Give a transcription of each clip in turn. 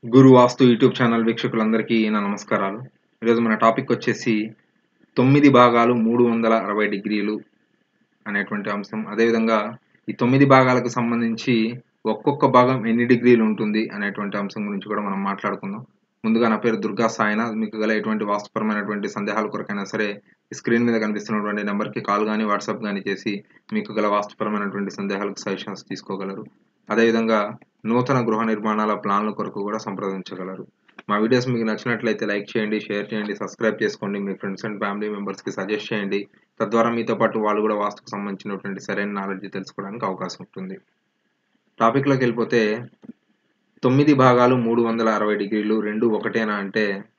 గురు వాస్తు YouTube channel వీక్షకులందరికీ నా నమస్కారాలు ఈరోజు మన టాపిక్ వచ్చేసి తొమ్మిది భాగాలు మూడు వందల అరవై డిగ్రీలు అనేటువంటి అంశం అదేవిధంగా ఈ తొమ్మిది భాగాలకు సంబంధించి ఒక్కొక్క భాగం ఎన్ని డిగ్రీలు ఉంటుంది అనేటువంటి అంశం గురించి కూడా మనం మాట్లాడుకుందాం ముందుగా నా పేరు దుర్గా సాయినాథ్ మీకు గల ఎటువంటి వాస్తుపరమైనటువంటి సందేహాల కొరకైనా సరే ఈ స్క్రీన్ మీద కనిపిస్తున్నటువంటి నెంబర్కి కాల్ కానీ వాట్సాప్ కానీ చేసి మీకు గల వాస్తుపరమైనటువంటి సందేహాలకు సజెషన్స్ తీసుకోగలరు అదేవిధంగా నూతన గృహ నిర్మాణాల ప్లాన్ల కొరకు కూడా సంప్రదించగలరు మా వీడియోస్ మీకు నచ్చినట్లయితే లైక్ చేయండి షేర్ చేయండి సబ్స్క్రైబ్ చేసుకోండి మీ ఫ్రెండ్స్ అండ్ ఫ్యామిలీ మెంబర్స్కి సజెస్ట్ చేయండి తద్వారా మీతో పాటు వాళ్ళు కూడా వాస్తుకు సంబంధించినటువంటి సరైన నాలెడ్జ్ తెలుసుకోవడానికి అవకాశం ఉంటుంది టాపిక్లోకి వెళ్ళిపోతే తొమ్మిది భాగాలు మూడు వందల అరవై డిగ్రీలు రెండు ఒకటేనా అంటే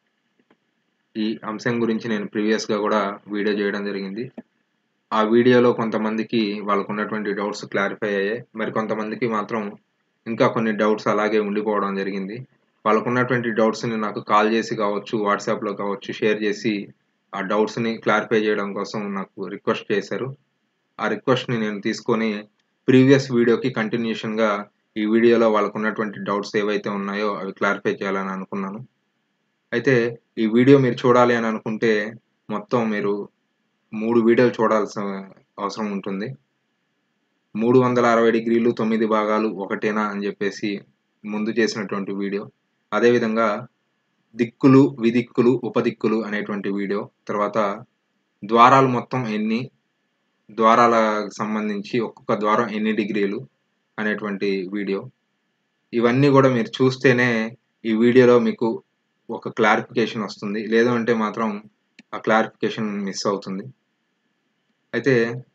ఈ అంశం గురించి నేను ప్రీవియస్గా కూడా వీడియో చేయడం జరిగింది ఆ వీడియోలో కొంతమందికి వాళ్ళకు ఉన్నటువంటి డౌట్స్ క్లారిఫై అయ్యాయి మరి కొంతమందికి మాత్రం ఇంకా కొన్ని డౌట్స్ అలాగే ఉండిపోవడం జరిగింది వాళ్ళకు ఉన్నటువంటి డౌట్స్ని నాకు కాల్ చేసి కావచ్చు వాట్సాప్లో కావచ్చు షేర్ చేసి ఆ డౌట్స్ని క్లారిఫై చేయడం కోసం నాకు రిక్వెస్ట్ చేశారు ఆ రిక్వెస్ట్ని నేను తీసుకొని ప్రీవియస్ వీడియోకి కంటిన్యూషన్గా ఈ వీడియోలో వాళ్ళకు ఉన్నటువంటి డౌట్స్ ఏవైతే ఉన్నాయో అవి క్లారిఫై చేయాలని అనుకున్నాను అయితే ఈ వీడియో మీరు చూడాలి అని అనుకుంటే మొత్తం మీరు మూడు వీడియోలు చూడాల్సిన అవసరం ఉంటుంది మూడు వందల అరవై డిగ్రీలు తొమ్మిది భాగాలు ఒకటేనా అని చెప్పేసి ముందు చేసినటువంటి వీడియో అదేవిధంగా దిక్కులు విదిక్కులు ఉపదిక్కులు అనేటువంటి వీడియో తర్వాత ద్వారాలు మొత్తం ఎన్ని ద్వారాలకు సంబంధించి ఒక్కొక్క ద్వారం ఎన్ని డిగ్రీలు అనేటువంటి వీడియో ఇవన్నీ కూడా మీరు చూస్తేనే ఈ వీడియోలో మీకు ఒక క్లారిఫికేషన్ వస్తుంది లేదు అంటే మాత్రం ఆ క్లారిఫికేషన్ మిస్ అవుతుంది అయితే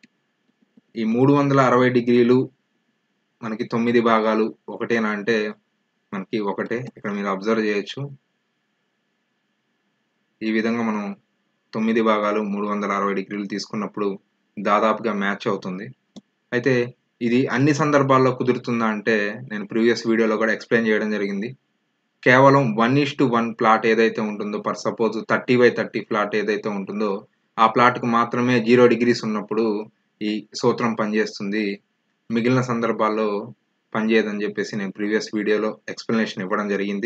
ఈ మూడు వందల అరవై డిగ్రీలు మనకి తొమ్మిది భాగాలు ఒకటేనా అంటే మనకి ఒకటే ఇక్కడ మీరు అబ్జర్వ్ చేయొచ్చు ఈ విధంగా మనం తొమ్మిది భాగాలు మూడు వందల అరవై డిగ్రీలు తీసుకున్నప్పుడు దాదాపుగా మ్యాచ్ అవుతుంది అయితే ఇది అన్ని సందర్భాల్లో కుదురుతుందా అంటే నేను ప్రీవియస్ వీడియోలో కూడా ఎక్స్ప్లెయిన్ చేయడం జరిగింది కేవలం one is to one plot ఏదైతే ఉంటుందో per suppose thirty by thirty plot ఏదైతే ఉంటుందో ఆ ప్లాట్కు మాత్రమే జీరో డిగ్రీస్ ఉన్నప్పుడు ఈ సూత్రం పనిచేస్తుంది మిగిలిన సందర్భాల్లో పనిచేయదని చెప్పేసి నేను ప్రీవియస్ వీడియోలో ఎక్స్ప్లెనేషన్ ఇవ్వడం జరిగింది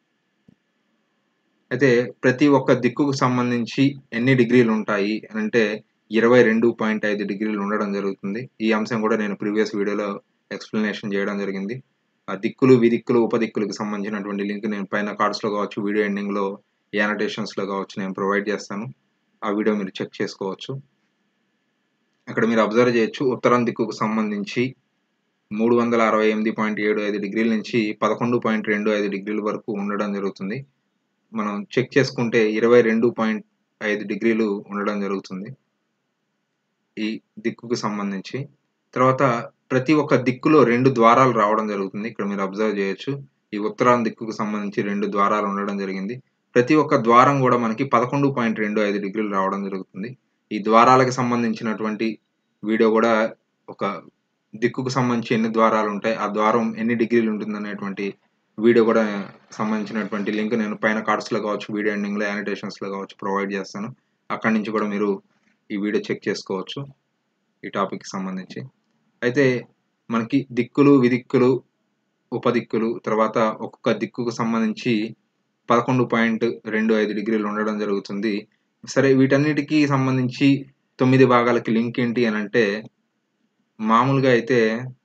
అయితే ప్రతి ఒక్క దిక్కుకు సంబంధించి ఎన్ని డిగ్రీలు ఉంటాయి అంటే ఇరవై రెండు పాయింట్ ఐదు డిగ్రీలు ఉండడం జరుగుతుంది ఈ అంశం కూడా నేను ప్రీవియస్ వీడియోలో ఎక్స్ప్లెనేషన్ చేయడం జరిగింది ఆ దిక్కులు విదిక్కులు ఉపదిక్కులకు సంబంధించినటువంటి లింక్ నేను పైన కార్డ్స్లో కావచ్చు వీడియో ఎండింగ్లో యానటేషన్స్లో కావచ్చు నేను ప్రొవైడ్ చేస్తాను ఆ వీడియో మీరు చెక్ చేసుకోవచ్చు అక్కడ మీరు అబ్జర్వ్ చేయొచ్చు ఉత్తరం దిక్కుకు సంబంధించి మూడు వందల అరవై ఎనిమిది పాయింట్ ఏడు ఐదు డిగ్రీల నుంచి పదకొండు పాయింట్ రెండు ఐదు డిగ్రీల వరకు ఉండడం జరుగుతుంది మనం చెక్ చేసుకుంటే ఇరవై రెండు పాయింట్ ఐదు డిగ్రీలు ఉండడం జరుగుతుంది ఈ దిక్కుకు సంబంధించి తర్వాత ప్రతి ఒక్క దిక్కులో రెండు ద్వారాలు రావడం జరుగుతుంది ఇక్కడ మీరు అబ్జర్వ్ చేయొచ్చు ఈ ఉత్తరాన దిక్కుకు సంబంధించి రెండు ద్వారాలు ఉండడం జరిగింది ప్రతి ఒక్క ద్వారం కూడా మనకి పదకొండు పాయింట్ రెండు ఐదు డిగ్రీలు రావడం జరుగుతుంది ఈ ద్వారాలకు సంబంధించినటువంటి వీడియో కూడా ఒక దిక్కుకు సంబంధించి ఎన్ని ద్వారాలు ఉంటాయి ఆ ద్వారం ఎన్ని డిగ్రీలు ఉంటుంది అనేటువంటి వీడియో కూడా సంబంధించినటువంటి లింక్ నేను పైన కార్డ్స్లో కావచ్చు వీడియో ఎండింగ్లో యానిటేషన్స్లో కావచ్చు ప్రొవైడ్ చేస్తాను అక్కడి నుంచి కూడా మీరు ఈ వీడియో చెక్ చేసుకోవచ్చు ఈ టాపిక్కి సంబంధించి అయితే మనకి దిక్కులు విదిక్కులు ఉపదిక్కులు తర్వాత ఒక్కొక్క దిక్కుకు సంబంధించి పదకొండు పాయింట్ రెండు ఐదు డిగ్రీలు ఉండడం జరుగుతుంది సరే వీటన్నిటికీ సంబంధించి తొమ్మిది భాగాలకి లింక్ ఏంటి అని అంటే మామూలుగా అయితే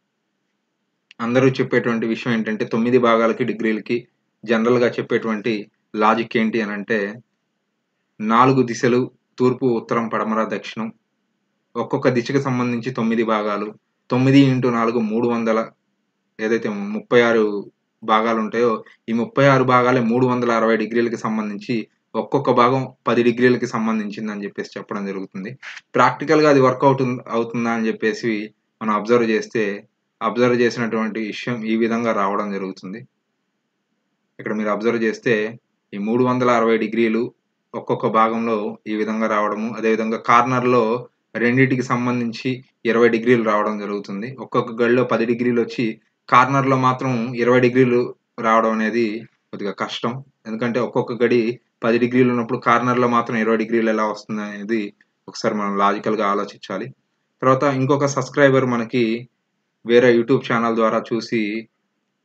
అందరూ చెప్పేటువంటి విషయం ఏంటంటే తొమ్మిది భాగాలకి డిగ్రీలకి జనరల్గా చెప్పేటువంటి లాజిక్ ఏంటి అని అంటే నాలుగు దిశలు తూర్పు ఉత్తరం పడమర దక్షిణం ఒక్కొక్క దిశకు సంబంధించి తొమ్మిది భాగాలు తొమ్మిది ఇంటూ నాలుగు మూడు వందల ఏదైతే ముప్పై ఆరు భాగాలు ఉంటాయో ఈ ముప్పై ఆరు భాగాలే మూడు వందల అరవై డిగ్రీలకి సంబంధించి ఒక్కొక్క భాగం పది డిగ్రీలకి సంబంధించింది అని చెప్పేసి చెప్పడం జరుగుతుంది ప్రాక్టికల్గా అది వర్కౌట్ అవుతుందా అని చెప్పేసి మనం అబ్జర్వ్ చేస్తే అబ్జర్వ్ చేసినటువంటి విషయం ఈ విధంగా రావడం జరుగుతుంది ఇక్కడ మీరు అబ్జర్వ్ చేస్తే ఈ మూడు వందల అరవై డిగ్రీలు ఒక్కొక్క భాగంలో ఈ విధంగా రావడము అదేవిధంగా కార్నర్లో రెండింటికి సంబంధించి ఇరవై డిగ్రీలు రావడం జరుగుతుంది ఒక్కొక్క గడిలో పది డిగ్రీలు వచ్చి కార్నర్లో మాత్రం ఇరవై డిగ్రీలు రావడం అనేది కొద్దిగా కష్టం ఎందుకంటే ఒక్కొక్క గడి పది డిగ్రీలు ఉన్నప్పుడు కార్నర్లో మాత్రం ఇరవై డిగ్రీలు ఎలా వస్తుంది అనేది ఒకసారి మనం లాజికల్గా ఆలోచించాలి తర్వాత ఇంకొక సబ్స్క్రైబర్ మనకి వేరే యూట్యూబ్ ఛానల్ ద్వారా చూసి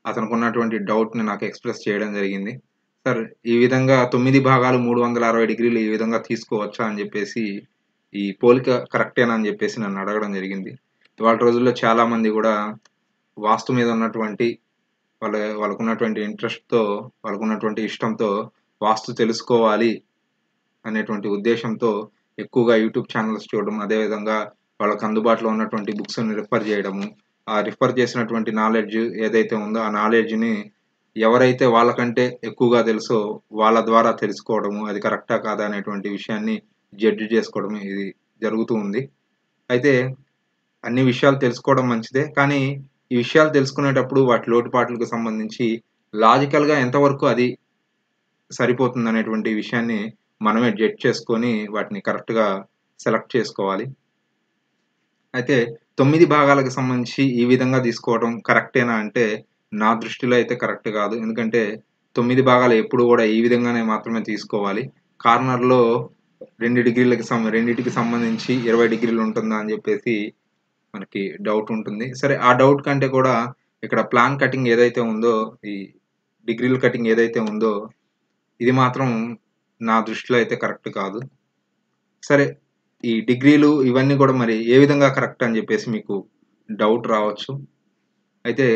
అతనికి ఉన్నటువంటి డౌట్‌ని నాకు ఎక్స్‌ప్రెస్ చేయడం జరిగింది. సార్ ఈ విధంగా 9 భాగాలు 360 డిగ్రీలు ఈ విధంగా తీసుకోవచ్చా? అని జెప్పేసి ఈ పోలిక కరెక్టేనా? అని జెప్పేసి నన్ను అడగడం జరిగింది. ఇవాళ రోజుల్లో చాలామంది గూడా వాస్తు మీద ఉన్నటువంటి వాళ్ళ వాళ్ళకున్నటువంటి ఇంట్రెస్ట్‌తో, వాళ్ళకున్నటువంటి ఇష్టంతో వాస్తు తెలుసుకోవాలి అనేటువంటి ఉద్దేశ్యంతో ఎక్కువగా యూట్యూబ్ ఛానెల్స్ చూడడం, అదేవిధంగా వాళ్ళకి అందుబాటులో ఉన్నటువంటి బుక్స్‌ని రిఫర్ జేయడము. ఆ రిఫర్ చేసినటువంటి నాలెడ్జ్ ఏదైతే ఉందో ఆ నాలెడ్జ్‌ని ఎవరైతే వాళ్ళకంటే ఎక్కువగా తెలుసో వాళ్ళ ద్వారా తెలుసుకోవడము. అది కరెక్టా? కాదా? అనేటువంటి విషయాన్ని జడ్జ్ జేసుకోవడం ఇది జరుగుతూ ఉంది. అయితే అన్ని విషయాలు తెలుసుకోవడం మంచిదే. కానీ ఈ విషయాలు తెలుసుకునేటప్పుడు వాటి లోటుపాట్లకు సంబంధించి లాజికల్‌గా ఎంతవరకు అది సరిపోతుందనేటువంటి విషయాన్ని మనమే జడ్జ్ చేసుకొని వాటిని కరెక్ట్‌గా సెలెక్ట్ చేసుకోవాలి. అయితే 9 భాగాలకు సంబంధించి ఈ విధంగా తీసుకోవడం కరెక్టేనా? అంటే నా దృష్టిలో అయితే కరెక్ట్ గాదు. ఎందుకంటే 9 భాగాలు ఎప్పుడు గూడా ఈ విధంగానే మాత్రమే తీసుకోవాలి. కార్నర్‌లో 2 డిగ్రీలకి సం రెండిటికి సంబంధించి 20 డిగ్రీలు ఉంటుందా? అని జెప్పేసి మనకి డౌట్ ఉంటుంది. సరే ఆ డౌట్ కంటే కూడా ఇక్కడ ప్లాన్ కటింగ్ ఏదైతే ఉందో ఈ డిగ్రీల కటింగ్ ఏదైతే ఉందో ఇది మాత్రం నా దృష్టిలో అయితే కరెక్ట్ కాదు. సరే ఈ డిగ్రీలు ఇవన్నీ గూడా మరి ఏ విధంగా కరెక్ట్ అని జెప్పేసి మీకు డౌట్ రావచ్చు. అయితే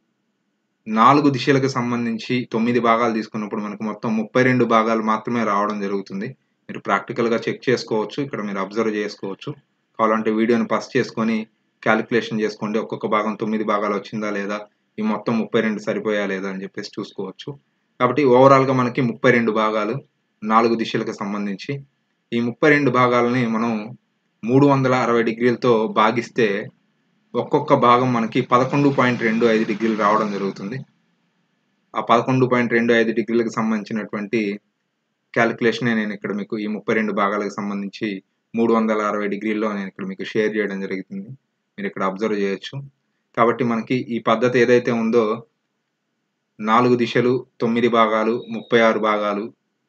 4 దిశలకు సంబంధించి 9 భాగాలు తీసుకున్నప్పుడు మనకు మొత్తం 32 భాగాలు మాత్రమే రావడం జరుగుతుంది. మీరు ప్రాక్టికల్‌గా చెక్ చేసుకోవచ్చు. ఇక్కడ మీరు అబ్జర్వ్ జేసుకోవచ్చు. కావాలంటే వీడియోని పాజ్ చేసుకొని కాలిక్యులేషన్ జేసుకోండి. ఒక్కొక్క భాగం 9 భాగాలు వచ్చిందా? లేదా? ఈ మొత్తం 32 సరిపోయా? లేదా? అని జెప్పేసి చూసుకోవచ్చు. కాబట్టి ఓవరాల్‌గా మనకి 32 భాగాలు 4 దిశలకు సంబంధించి. ఈ 32 భాగాలని మనం 360 డిగ్రీలతో భాగిస్తే ఒక్కొక్క భాగం మనకి 11.25 డిగ్రీలు రావడం జరుగుతుంది. ఆ 11.25 డిగ్రీలకు సంబంధించినటువంటి కాలిక్యులేషనే నేను ఇక్కడ మీకు ఈ 32 భాగాలకు సంబంధించి 360 డిగ్రీల్లో నేను ఇక్కడ మీకు షేర్ జేయడం జరుగుతుంది. మీరు ఇక్కడ అబ్జర్వ్ జేయొచ్చు. కాబట్టి మనకి ఈ పద్ధతి ఏదైతే ఉందో 4 దిశలు, 9 భాగాలు, 36 భాగాలు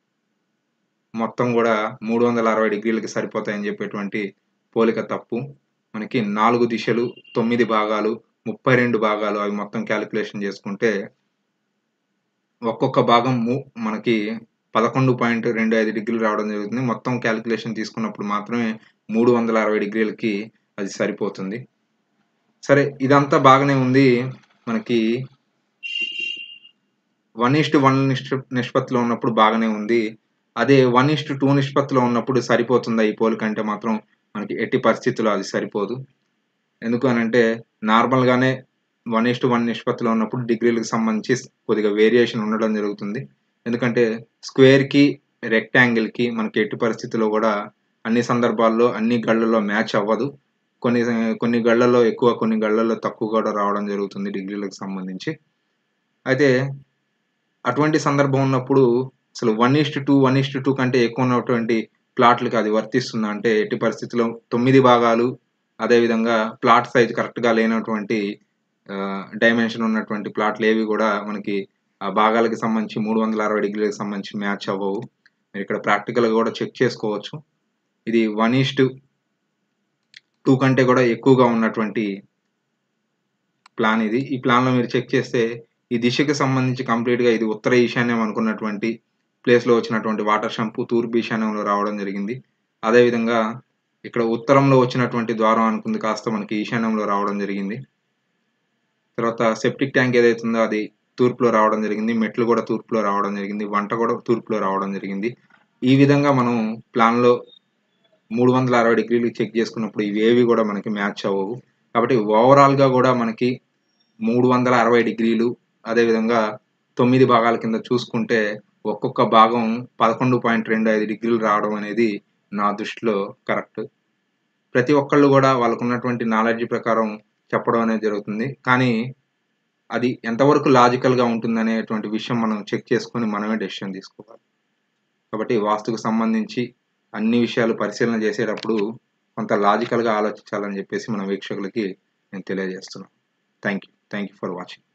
మొత్తం గూడా 360 డిగ్రీలకి సరిపోతాయని జెప్పేటువంటి పోలిక తప్పు. మనకి 4 దిశలు, 9 భాగాలు, 32 భాగాలు అవి మొత్తం కాలిక్యులేషన్ జేసుకుంటే ఒక్కొక్క భాగం ము మనకి 11.25 డిగ్రీలు రావడం జరుగుతుంది. మొత్తం కాలిక్యులేషన్ తీసుకున్నప్పుడు మాత్రమే 360 డిగ్రీలకి అది సరిపోతుంది. సరే ఇదంతా బాగానే ఉంది. మనకి 1:1 నిష్ట నిష్పత్తిలో ఉన్నప్పుడు బాగానే ఉంది. అదే 1:2 నిష్పత్తిలో ఉన్నప్పుడు సరిపోతుందా ఈ పోలిక అంటే మాత్రం మనకి ఎట్టి పరిస్థితిలో అది సరిపోదు. ఎందుకు అనంటే నార్మల్‌గానే 1:1 నిష్పత్తిలో ఉన్నప్పుడు డిగ్రీలకు సంబంధించి కొద్దిగా వేరియేషన్ ఉండడం జరుగుతుంది. ఎందుకంటే స్క్వేర్‌కి, రెక్టాంగిల్‌కి మనకి ఎట్టి పరిస్థితిలో గూడా అన్ని సందర్భాల్లో అన్ని గళ్ళలో మ్యాచ్ అవ్వదు. కొన్ని కొన్ని గళ్ళలో ఎక్కువ, కొన్ని గళ్ళలో తక్కువ గూడా రావడం జరుగుతుంది డిగ్రీలకు సంబంధించి. అయితే అటువంటి సందర్భం ఉన్నప్పుడు అసలు 1:2, 1:2 కంటే ఎక్కువ ఉన్నటువంటి ప్లాట్‌లకి అది వర్తిస్తుందా? అంటే ఎట్టి పరిస్థితిలో 9 భాగాలు అదేవిధంగా ప్లాట్ సైజ్ కరెక్ట్‌గా లేనటువంటి ఆహ్, డైమెన్షన్ ఉన్నటువంటి ప్లాట్‌లేవి గూడా మనకి ఆ భాగాలకు సంబంధించి 360 డిగ్రీలకు సంబంధించి మ్యాచ్ అవ్వవు. మీరిక్కడ ప్రాక్టికల్‌గా గూడా చెక్ చేసుకోవచ్చు. ఇది 1:2 కంటే గూడా ఎక్కువగా ఉన్నటువంటి ప్లాన్ ఇది. ఈ ప్లాన్‌లో మీరు చెక్ చేస్తే ఈ దిశకి సంబంధించి కంప్లీట్‌గా ఇది ఉత్తర ఈశాన్యం అనుకున్నటువంటి ప్లేస్‌లో వచ్చినటువంటి వాటర్ షంపు తూర్పు ఈశాన్యంలో రావడం జరిగింది. అదేవిధంగా ఇక్కడ ఉత్తరంలో వచ్చినటువంటి ద్వారం అనుకుంది కాస్త మనకి ఈశాన్యంలో రావడం జరిగింది. తర్వాత సెప్టిక్ ట్యాంక్ ఏదైతే ఉందో అది తూర్పులో రావడం జరిగింది. మెట్లు గూడా తూర్పులో రావడం జరిగింది. వంట గూడా తూర్పులో రావడం జరిగింది. ఈ విధంగా మనం ప్లాన్‌లో 360 డిగ్రీలకి చెక్ జేసుకున్నప్పుడు ఇవేవి గూడా మనకి మ్యాచ్ అవ్వవు. కాబట్టి ఓవరాల్‌గా గూడా మనకి 360 డిగ్రీలు అదేవిధంగా 9 భాగాల కింద చూసుకుంటే ఒక్కొక్క భాగం 11.25 డిగ్రీలు రావడం అనేది నా దృష్టిలో కరెక్ట్. ప్రతి ఒక్కళ్ళు గూడా వాళ్ళకున్నటువంటి నాలెడ్జ్ ప్రకారం చెప్పడం అనేది జరుగుతుంది. కానీ అది ఎంతవరకు లాజికల్‌గా ఉంటుందనేటువంటి విషయం మనం చెక్ చేసుకొని మనమే డెసిషన్ తీసుకోవాలి. కాబట్టి వాస్తుకు సంబంధించి అన్ని విషయాలు పరిశీలన చేసేటప్పుడు కొంత లాజికల్‌గా ఆలోచించాలని జెప్పేసి మన వీక్షకులకి నేను తెలియజేస్తున్నాను. Thank you. Thank you for watching.